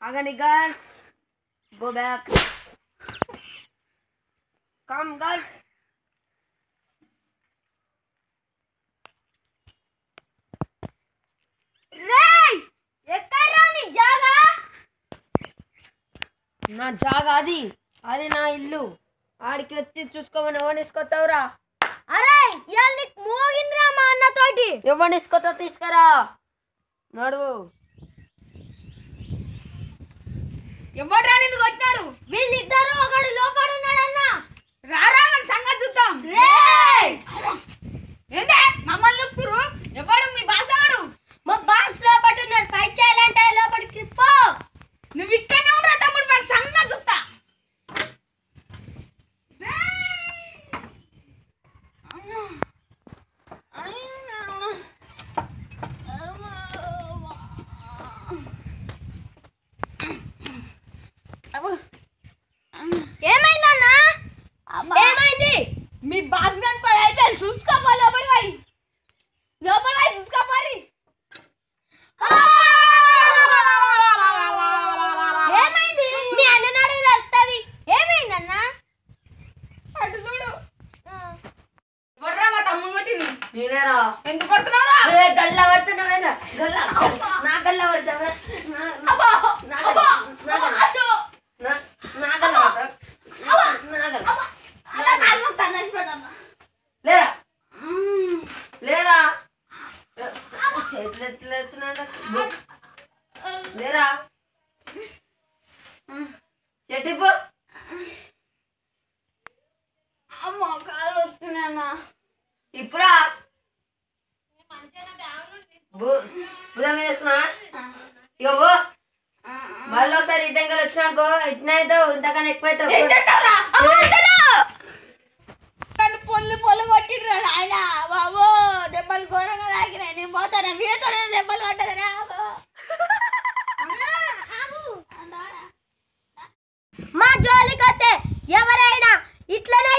ఆగండి girls go back come girls రేయ్ ఎక్కడ్రా నీ జాగా నా జాగా అది అది నా ఇల్లు ఆడికి వచ్చి చూసుకోమని ఎవరిని తీసుకొస్తావురా అరే ఇవాళ నీకు మోగిందిరా మా అన్నతోటి ఎవరిని తీసుకొస్తావు తీసుకురా నడువు ఎవడ్రా నిన్ను కొట్టినాడు వీళ్ళిద్దరు ఒకడు లోపడు ఉన్నాడన్నా రారా మన సంగతి చూద్దాం రేయ్ ఏంటే మమ్మల్ని నొక్కుతురు ఎవడు మీ బాసగాడు మా బాస్ లోపట ఉన్నాడు ఫైట్ చేయాలంటే లోపలికి పో నువ్వు ఇక్కడనే ఉండరా తమ్ముడు మన సంగతి చూస్తా ఏమైందన్నా ఏమైంది మీ బాస్ గాని పని అయిపోయి చూసుకోపో లోపలి పోయి లోపలి పోయి చూసుకోపోరి ఏమైంది మీ అన్న నాడు వెళ్తుంది ఏమైందన్నా అటు చూడు ఎవడ్రా మా తమ్ముడు కొట్టింది నేనేరా ఎందుకు కొడుతున్నావురా ఏ గల్ల పడుతున్నావేనా గల్ల నా గల్ల పడతావా నా- నా- అబ్బా నా అబ్బా గల్ల- నా గల్ల- అటు నా- నా గల్ల పడతావా? నా గల్ల. అలా కాలు మొత్తం నచ్చిపోతాను లేరా మ్మ్. లేరా చేతులు ఎత్తులు ఎత్తున్నాడు. లేరా చెట్టిపో అమ్మ కాలు వస్తున్నానా ఇప్పుడా బు- బుధం వేసుకున్నా ఇగో పో. మళ్ళీ ఒకసారి ఇటంకలు వచ్చినాకో ఇట్నైతే ఇంతకన్నా ఎక్కువైతే ఏం చేస్తావురా అమ్మ వద్దను! నన్ను పొల్లు పొల్లు కొట్టిండ్రు ఆయన బాబో దెబ్బలు ఘోరంగా తాకినాయి నేను పోతాను వీడితోనే దెబ్బలు పట్టదురా మా జోలికొస్తే ఎవరైనా ఇట్లనే